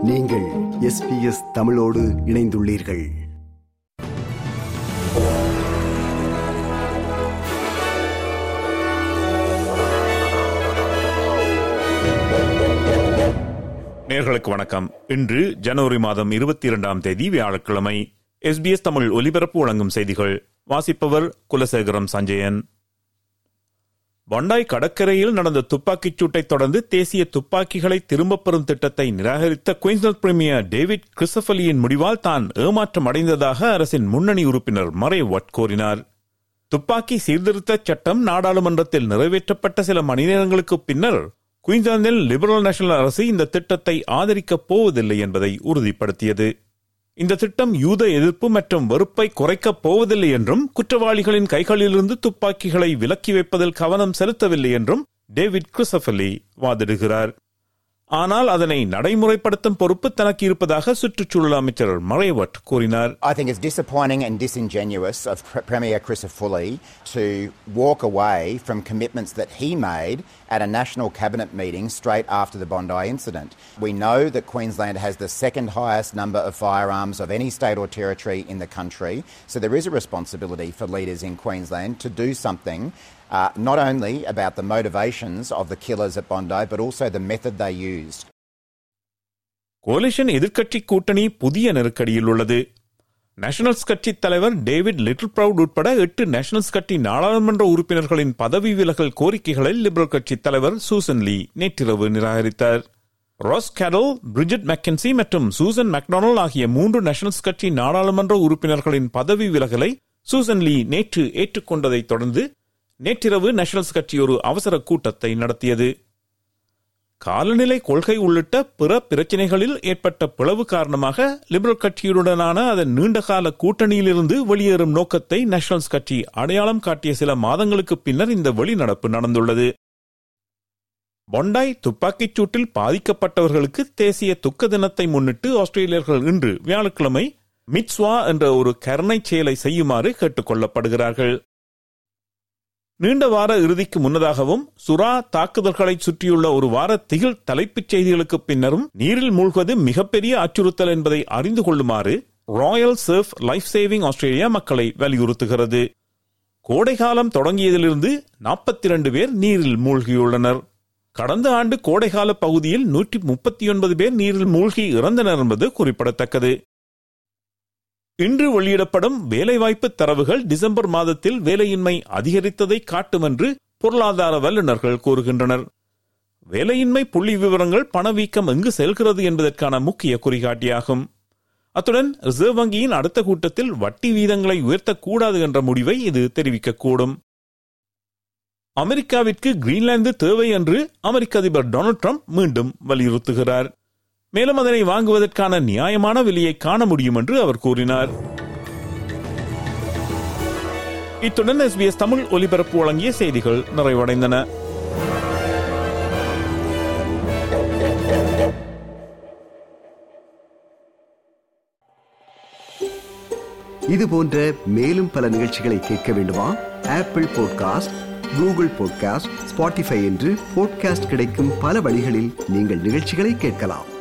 நீங்கள் எஸ்பிஎஸ் தமிழோடு இணைந்துள்ளீர்கள் நேர்களுக்கு வணக்கம் இன்று ஜனவரி மாதம் இருபத்தி இரண்டாம் தேதி வியாழக்கிழமை எஸ்பிஎஸ் தமிழ் ஒலிபரப்பு வழங்கும் செய்திகள் வாசிப்பவர் குலசேகரம் சஞ்சயன் பண்டாய் கடற்கரையில் நடந்த துப்பாக்கிச் சூட்டைத் தொடர்ந்து தேசிய துப்பாக்கிகளை திரும்பப் பெறும் திட்டத்தை நிராகரித்த குயின்ஸ்லாந்து பிரீமியர் டேவிட் கிறிஸ்டபலியின் முடிவால் தான் ஏமாற்றம் அடைந்ததாக அரசின் முன்னணி உறுப்பினர் மறை வட் கூறினார் துப்பாக்கி சீர்திருத்த சட்டம் நாடாளுமன்றத்தில் நிறைவேற்றப்பட்ட சில மணி நேரங்களுக்கு பின்னர் குயின்ஸ்லாந்தில் லிபரல் நேஷனல் அரசு இந்த திட்டத்தை ஆதரிக்கப் போவதில்லை என்பதை உறுதிப்படுத்தியது இந்த திட்டம் யூத எதிர்ப்பு மற்றும் வெறுப்பை குறைக்கப் போவதில்லை என்றும் குற்றவாளிகளின் கைகளிலிருந்து துப்பாக்கிகளை விலக்கி வைப்பதில் கவனம் செலுத்தவில்லை என்றும் டேவிட் கிறிஸ்டபலி வாதிடுகிறார் ஆனால் அதனை நடைமுறைப்படுத்தும் பொறுப்பு தனக்கு இருப்பதாக சுற்றுச்சூழல் அமைச்சர் மறைவட் கூறினார் I think it's disappointing and disingenuous of Pre- Premier Crisafulli to walk away from commitments that he made at a national cabinet meeting straight after the Bondi incident. We know that Queensland has the second highest number of firearms of any state or territory in the country, so there is a responsibility for leaders in Queensland to do something. Uh, not only about the motivations of the killers at Bondi, but also the method they used. Coalition எதிர்க்கட்சி கூட்டணி புதிய நெருக்கடியில் உள்ளது nationals கட்சி தலைவர் David little proud உட்பட எட்டு nationals கட்சி நாடாளுமன்ற உறுப்பினர்களின் பதவி விலகல் கோரிக்கைகளை லிபரல் கட்சி தலைவர் சூசன் லீ நேற்றிரவு நிராகரித்தார் ராஸ் கேடல் பிரிஜிட் மெக்கன்சி மற்றும் சூசன் மெக்டொனால்ட் ஆகிய மூன்று நேஷனல்ஸ் கட்சி நாடாளுமன்ற உறுப்பினர்களின் பதவி விலகலை சூசன் லீ நேற்று ஏற்றுக்கொண்டதைத் தொடர்ந்து நேற்றிரவு நேஷனல்ஸ் கட்சி ஒரு அவசர கூட்டத்தை நடத்தியது காலநிலை கொள்கை உள்ளிட்ட பிற பிரச்சினைகளில் ஏற்பட்ட பிளவு காரணமாக லிபரல் கட்சியுடனான அதன் நீண்டகால கூட்டணியிலிருந்து வெளியேறும் நோக்கத்தை நேஷனல்ஸ் கட்சி அடையாளம் காட்டிய சில மாதங்களுக்கு பின்னர் இந்த வெளிநடப்பு நடந்துள்ளது பொண்டாய் துப்பாக்கிச் சூட்டில் பாதிக்கப்பட்டவர்களுக்கு தேசிய துக்க தினத்தை முன்னிட்டு ஆஸ்திரேலியர்கள் இன்று வியாழக்கிழமை மிட்ஸ்வா என்ற ஒரு கருணை செயலை செய்யுமாறு கேட்டுக் கொள்ளப்படுகிறார்கள் நீண்ட வார இறுதிக்கு முன்னதாகவும் சுறா தாக்குதல்களை சுற்றியுள்ள ஒரு வார திகில் தலைப்புச் செய்திகளுக்கு பின்னரும் நீரில் மூழ்குவது மிகப்பெரிய அச்சுறுத்தல் என்பதை அறிந்து கொள்ளுமாறு Royal Surf Life Saving Australia மக்களை வலியுறுத்துகிறது கோடைகாலம் தொடங்கியதிலிருந்து நாற்பத்தி இரண்டு பேர் நீரில் மூழ்கியுள்ளனர் கடந்த ஆண்டு கோடைகால பகுதியில் நூற்றி முப்பத்தி ஒன்பது பேர் நீரில் மூழ்கி இறந்தனர் என்பது குறிப்பிடத்தக்கது இன்று வெளியிடப்படும் வேலைவாய்ப்பு தரவுகள் டிசம்பர் மாதத்தில் வேலையின்மை அதிகரித்ததை காட்டும் என்று பொருளாதார வல்லுநர்கள் கூறுகின்றனர் வேலையின்மை புள்ளி விவரங்கள் பணவீக்கம் எங்கு செல்கிறது என்பதற்கான முக்கிய குறிகாட்டியாகும் அத்துடன் ரிசர்வ் வங்கியின் அடுத்த கூட்டத்தில் வட்டி வீதங்களை உயர்த்தக்கூடாது என்ற முடிவை இது தெரிவிக்கக்கூடும் அமெரிக்காவிற்கு கிரீன்லாந்து தேவை என்று அமெரிக்க அதிபர் டொனால்ட் ட்ரம்ப் மீண்டும் வலியுறுத்துகிறார் மேலும் அதனை வாங்குவதற்கான நியாயமான விலையை காண முடியும் என்று அவர் கூறினார் இத்துடன் எஸ்பிஎஸ் தமிழ் ஒலிபரப்பு வழங்கிய செய்திகள் நிறைவடைந்தன இது போன்ற மேலும் பல நிகழ்ச்சிகளை கேட்க வேண்டுமா Apple podcast Google podcast Spotify என்று பாட்காஸ்ட் கிடைக்கும் பல வழிகளில் நீங்கள் நிகழ்ச்சிகளை கேட்கலாம்